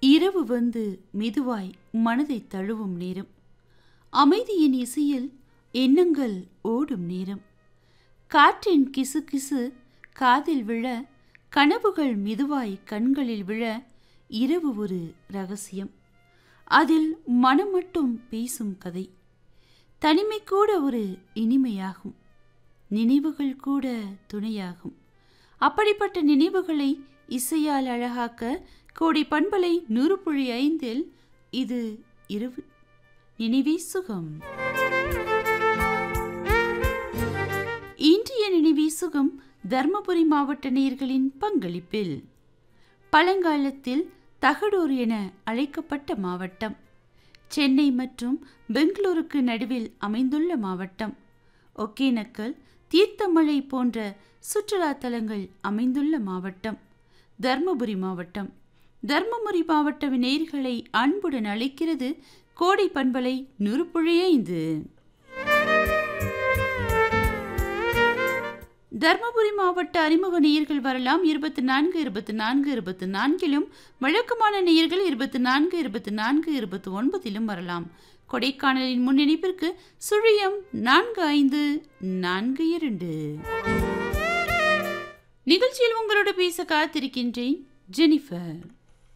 இரவு வந்து மெதுவாய் மனதை தழுவும் நேரம் அமைதியின் இசையில் எண்ணங்கள் ஓடும் நேரம் காற்றின் கிசு கிசு காதில் விழ கனவுகள் மெதுவாய் கண்களில் விழ இரவு ஒரு ரகசியம் அதில் மனம் மட்டும் பேசும் கதை தனிமை கூட ஒரு இனிமையாகும் நினைவுகள் கூட துணையாகும் அப்படிப்பட்ட நினைவுகளை இசையால் அழகாக்க கோடி பண்பலை நூறு புள்ளி ஐந்தில் இது இரவு நினைவே சுகம் இன்றைய நினைவே சுகம் தர்மபுரி மாவட்ட நேயர்களின் பங்களிப்பில் பழங்காலத்தில் தகடூர் என அழைக்கப்பட்ட மாவட்டம் சென்னை மற்றும் பெங்களூருக்கு நடுவில் அமைந்துள்ள மாவட்டம் ஒகேனக்கல் தீர்த்தமலை போன்ற சுற்றுலா தலங்கள் அமைந்துள்ள மாவட்டம் தர்மபுரி மாவட்டம் தர்மபுரி மாவட்ட நேயர்களை அன்புடன் அழைக்கிறது கோடை பண்பலை நூறு ஐந்து தர்மபுரி மாவட்ட அறிமுக நேயர்கள் வரலாம் இருபத்தி நான்கு இருபத்தி நான்கு இருபத்தி நான்கிலும் வழக்கமான நேயர்கள் இருபத்தி நான்கு இருபத்தி நான்கு இருபத்தி ஒன்பதிலும் வரலாம் கொடைக்கானலின் முன்னிணைப்பிற்கு சுழியம் நான்கு ஐந்து நான்கு இரண்டு நிகழ்ச்சியில் உங்களோடு பேச காத்திருக்கின்றேன் ஜெனிஃபர்